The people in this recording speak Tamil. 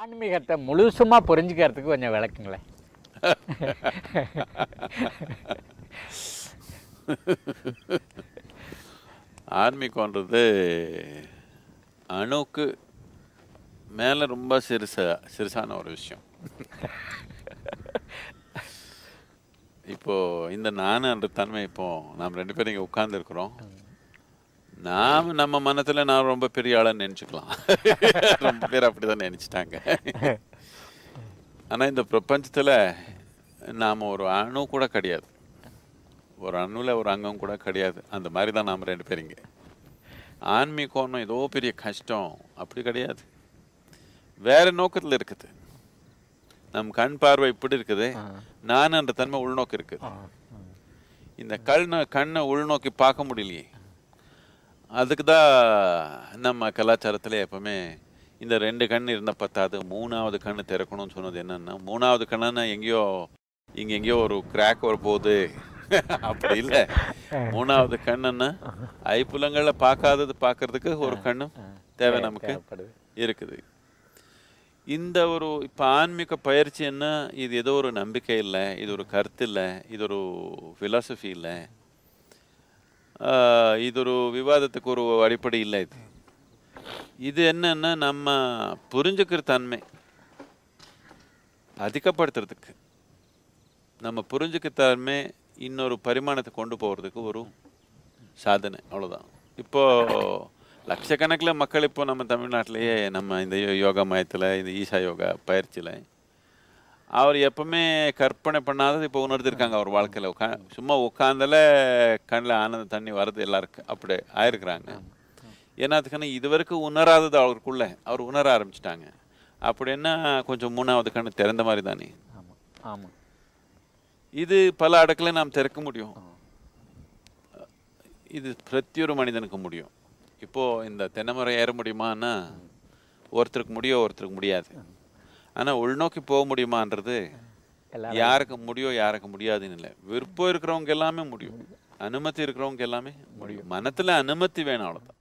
ஆன்மீகத்தை முழுசுமா புரிஞ்சுக்கிறதுக்கு கொஞ்சம் விளக்குங்களேன் ஆன்மீகம்ன்றது அணுக்கு மேலே ரொம்ப சிறுசா சிறுசான ஒரு விஷயம் இப்போ இந்த நானுன்ற தன்மை இப்போ நாம் ரெண்டு பேரும் இங்கே உட்கார்ந்துருக்குறோம் நாம் நம்ம மனத்துல நான் ரொம்ப பெரிய ஆளான்னு நினச்சிக்கலாம் ரொம்ப பேர் அப்படிதான் நினைச்சிட்டாங்க ஆனா இந்த பிரபஞ்சத்துல நாம ஒரு அணு கூட கிடையாது ஒரு அணுல ஒரு அங்கம் கூட கிடையாது அந்த மாதிரி தான் நாம் ரெண்டு பேரும் இங்கே ஆன்மீகம்னு ஏதோ பெரிய கஷ்டம் அப்படி கிடையாது வேற நோக்கத்துல இருக்குது நம் கண் பார்வை இப்படி இருக்குது நான் என்ற தன்மை உள்நோக்கு இருக்குது இந்த கண்ணை கண்ணை உள்நோக்கி பார்க்க முடியலையே அதுக்கு தான் நம்ம கலாச்சாரத்தில் எப்பவுமே இந்த ரெண்டு கண் இருந்தால் பத்தாது மூணாவது கண் திறக்கணும்னு சொன்னது என்னன்னா மூணாவது கண்ணுன்னா எங்கேயோ இங்கே எங்கேயோ ஒரு கிராக் வர போகுது அப்படி இல்லை மூணாவது கண்ணுன்னா ஐப்புலங்களில் பார்க்காதது பார்க்கறதுக்கு ஒரு கண்ணும் தேவை நமக்கு தேவைப்படுது. இருக்குது இந்த ஒரு இப்போ ஆன்மீக பயிற்சி என்ன இது ஏதோ ஒரு நம்பிக்கை இல்லை இது ஒரு கருத்து இல்லை இது ஒரு ஃபிலாசபி இல்லை ஆஹ் இது ஒரு விவாதத்துக்கு ஒரு அடிப்படை இல்லை இது இது என்னன்னா நம்ம புரிஞ்சுக்கிற தன்மை அதிகப்படுத்துறதுக்கு நம்ம புரிஞ்சுக்கிற தன்மை இன்னொரு பரிமாணத்தை கொண்டு போகிறதுக்கு ஒரு சாதனை அவ்வளவுதான் இப்போ லட்சக்கணக்கில் மக்கள் இப்போ நம்ம தமிழ்நாட்டிலேயே நம்ம இந்த யோ- யோகா மையத்தில் இந்த ஈசா யோகா பயிற்சியில் அவர் எப்பவுமே கற்பனை பண்ணாதது இப்போ உணர்ந்திருக்காங்க அவர் வாழ்க்கையில் உட்கா சும்மா உட்காந்தால கண்ணில் ஆனந்த தண்ணி வர்றது எல்லாருக்கும் அப்படி ஆயிருக்கிறாங்க ஏன்னா அதுக்கான இதுவரைக்கும் உணராதது அவருக்குள்ள அவர் உணர ஆரம்பிச்சிட்டாங்க அப்படின்னா கொஞ்சம் மூணாவது கண்ணு திறந்த மாதிரி தானே ஆமாம் ஆமாம் இது பல அடுக்கில் நாம் திறக்க முடியும் இது பிரத்தியொரு மனிதனுக்கு முடியும் இப்போ இந்த தென்னைமரம் ஏற முடியுமான்னா ஒருத்தருக்கு முடியும் ஒருத்தருக்கு முடியாது ஆனா உள்நோக்கி போக முடியுமான்றது எல்லாரும் யாருக்கு முடியும் யாருக்கு முடியாதுன்னு இல்லை விருப்பம் இருக்கிறவங்க எல்லாமே முடியும் அனுமதி இருக்கிறவங்க எல்லாமே முடியும் மனத்துல அனுமதி வேணும் அவ்வளவுதான்